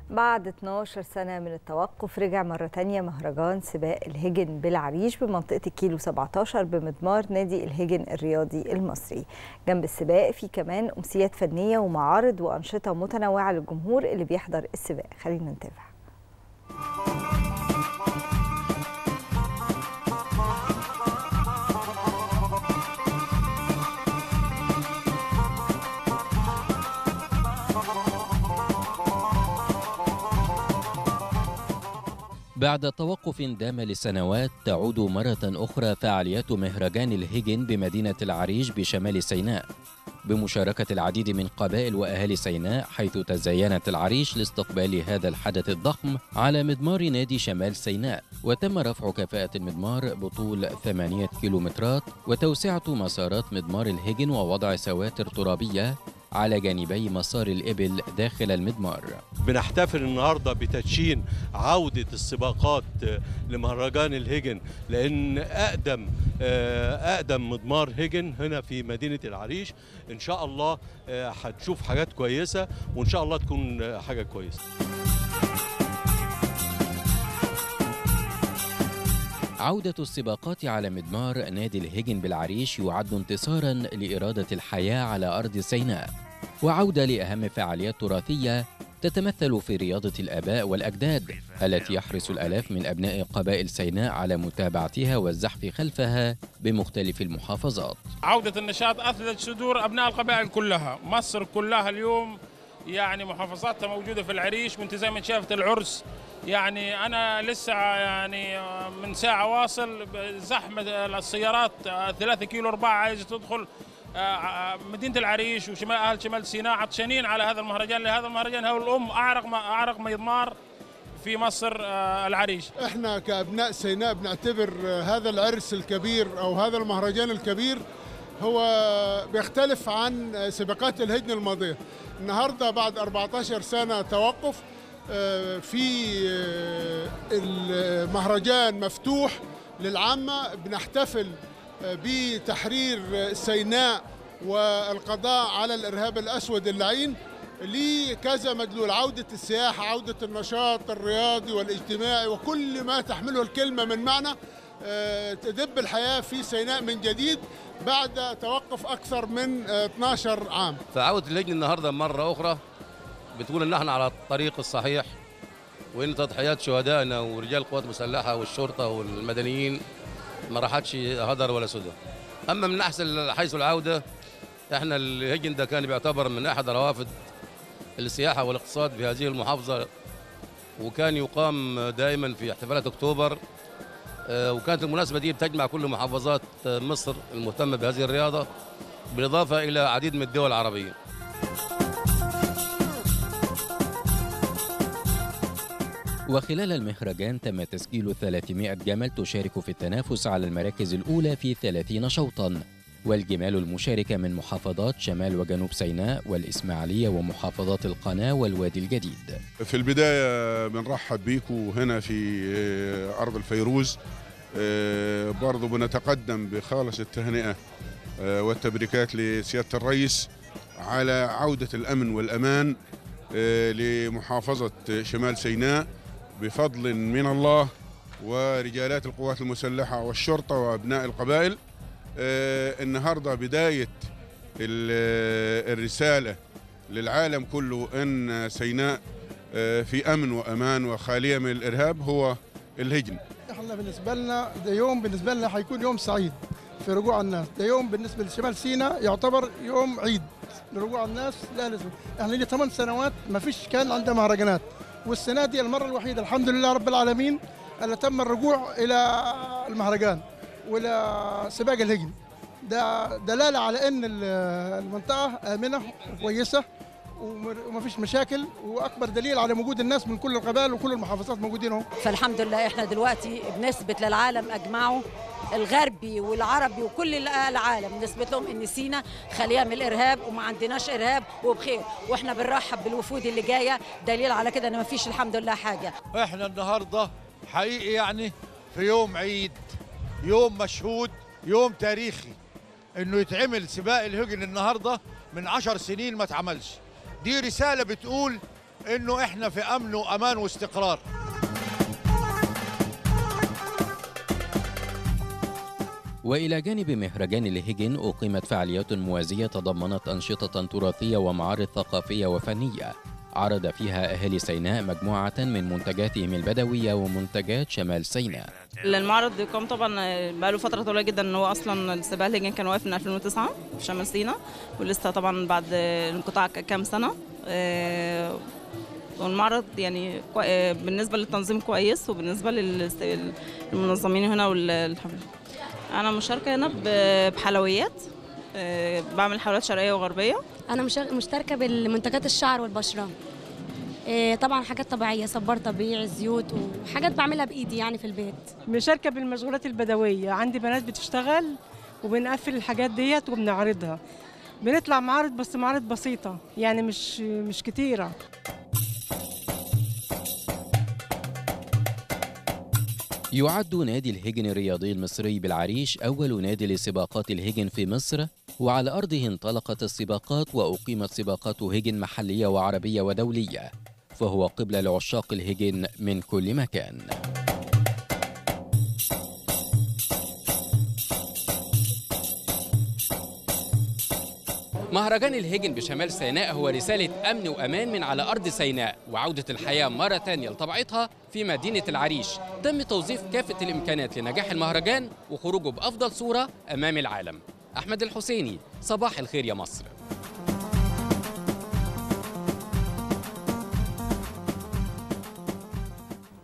بعد 12 سنة من التوقف رجع مرة تانية مهرجان سباق الهجن بالعريش بمنطقة الكيلو 17 بمضمار نادي الهجن الرياضي المصري جنب السباق في كمان أمسيات فنية ومعارض وأنشطة متنوعة للجمهور اللي بيحضر السباق خلينا نتابع بعد توقف دام لسنوات تعود مرة أخرى فعاليات مهرجان الهجن بمدينة العريش بشمال سيناء بمشاركة العديد من قبائل وأهالي سيناء حيث تزينت العريش لاستقبال هذا الحدث الضخم على مضمار نادي شمال سيناء وتم رفع كفاءة المضمار بطول ثمانية كيلومترات وتوسعة مسارات مضمار الهجن ووضع سواتر ترابية على جانبي مسار الإبل داخل المضمار بنحتفل النهارده بتدشين عودة السباقات لمهرجان الهجن لأن أقدم أقدم مضمار هجن هنا في مدينة العريش إن شاء الله هتشوف حاجات كويسة وإن شاء الله تكون حاجة كويسة عودة السباقات على مضمار نادي الهجن بالعريش يعد انتصارا لإرادة الحياة على أرض سيناء وعودة لأهم فعاليات تراثية تتمثل في رياضة الآباء والأجداد التي يحرص الآلاف من أبناء قبائل سيناء على متابعتها والزحف خلفها بمختلف المحافظات عودة النشاط أثلج صدور أبناء القبائل كلها مصر كلها اليوم يعني محافظاتها موجودة في العريش وانت زي ما شافت العرس يعني انا لسه يعني من ساعه واصل زحمه السيارات 3 كيلو 4 عايزه تدخل مدينه العريش وشمال اهل شمال سيناء عطشانين على هذا المهرجان لهذا المهرجان هو الام اعرق اعرق مضمار في مصر العريش احنا كابناء سيناء بنعتبر هذا العرس الكبير او هذا المهرجان الكبير هو بيختلف عن سباقات الهجن الماضيه النهارده بعد 14 سنه توقف في المهرجان مفتوح للعامة بنحتفل بتحرير سيناء والقضاء على الإرهاب الأسود اللعين لكذا مدلول عودة السياحة عودة النشاط الرياضي والاجتماعي وكل ما تحمله الكلمة من معنى تدب الحياة في سيناء من جديد بعد توقف أكثر من 12 عام فعودة اللجنة النهاردة مرة أخرى بتقول ان احنا على الطريق الصحيح وان تضحيات شهدائنا ورجال القوات المسلحه والشرطه والمدنيين ما راحتش هدر ولا سدى اما من احسن حيث العوده احنا الهجن ده كان بيعتبر من احد روافد السياحه والاقتصاد في هذه المحافظه وكان يقام دائما في احتفالات اكتوبر وكانت المناسبه دي بتجمع كل محافظات مصر المهتمه بهذه الرياضه بالاضافه الى عديد من الدول العربيه وخلال المهرجان تم تسجيل 300 جمل تشارك في التنافس على المراكز الأولى في 30 شوطاً والجمال المشاركة من محافظات شمال وجنوب سيناء والإسماعيلية ومحافظات القناة والوادي الجديد في البداية بنرحب بيكم هنا في أرض الفيروز برضو بنتقدم بخالص التهنئة والتبريكات لسيادة الرئيس على عودة الأمن والأمان لمحافظة شمال سيناء بفضل من الله ورجالات القوات المسلحة والشرطة وأبناء القبائل آه النهاردة بداية الرسالة للعالم كله أن سيناء آه في أمن وأمان وخالية من الإرهاب هو الهجن احنا بالنسبة لنا ده يوم بالنسبة لنا حيكون يوم سعيد في رجوع الناس ده يوم بالنسبة لشمال سيناء يعتبر يوم عيد لرجوع الناس لا لازم احنا لي 8 سنوات ما فيش كان عندنا مهرجانات والسنه دي المره الوحيده الحمد لله رب العالمين اللي تم الرجوع الى المهرجان والى سباق الهجن ده دلاله على ان المنطقه امنه وكويسه وما فيش مشاكل واكبر دليل على وجود الناس من كل القبائل وكل المحافظات موجودين اهو فالحمد لله احنا دلوقتي بنثبت للعالم اجمعه الغربي والعربي وكل العالم نثبت لهم ان سينا خاليه من الارهاب وما عندناش ارهاب وبخير واحنا بنرحب بالوفود اللي جايه دليل على كده ان ما فيش الحمد لله حاجه احنا النهارده حقيقي يعني في يوم عيد يوم مشهود يوم تاريخي انه يتعمل سباق الهجن النهارده من عشر سنين ما اتعملش دي رساله بتقول انه احنا في امن وامان واستقرار وإلى جانب مهرجان الهجن أقيمت فعاليات موازية تضمنت أنشطة تراثية ومعارض ثقافية وفنية عرض فيها أهالي سيناء مجموعة من منتجاتهم البدوية ومنتجات شمال سيناء المعرض قام طبعا بقاله فتره طويله جدا ان هو اصلا السباق الهجن كان واقف من 2009 في شمال سيناء ولسه طبعا بعد انقطاع كام سنه آه، والمعرض يعني كوي- آه، بالنسبه للتنظيم كويس وبالنسبه لل- للمنظمين هنا والحفل انا مشاركه هنا ب- بحلويات آه، بعمل حلويات شرقيه وغربيه انا مشا- مشتركه بالمنتجات الشعر والبشره إيه، طبعا حاجات طبيعيه صبار طبيعي زيوت وحاجات بعملها بايدي يعني في البيت مشاركة بالمشغولات البدوية عندي بنات بتشتغل وبنقفل الحاجات ديت وبنعرضها بنطلع معارض بس معارض بسيطة يعني مش مش كتيرة يعد نادي الهجن الرياضي المصري بالعريش أول نادي لسباقات الهجن في مصر وعلى أرضه انطلقت السباقات وأقيمت سباقات هجن محلية وعربية ودولية فهو قبلة لعشاق الهجن من كل مكان مهرجان الهجن بشمال سيناء هو رسالة أمن وأمان من على أرض سيناء وعودة الحياة مرة تانية لطبيعتها في مدينة العريش تم توظيف كافة الإمكانات لنجاح المهرجان وخروجه بأفضل صورة أمام العالم أحمد الحسيني صباح الخير يا مصر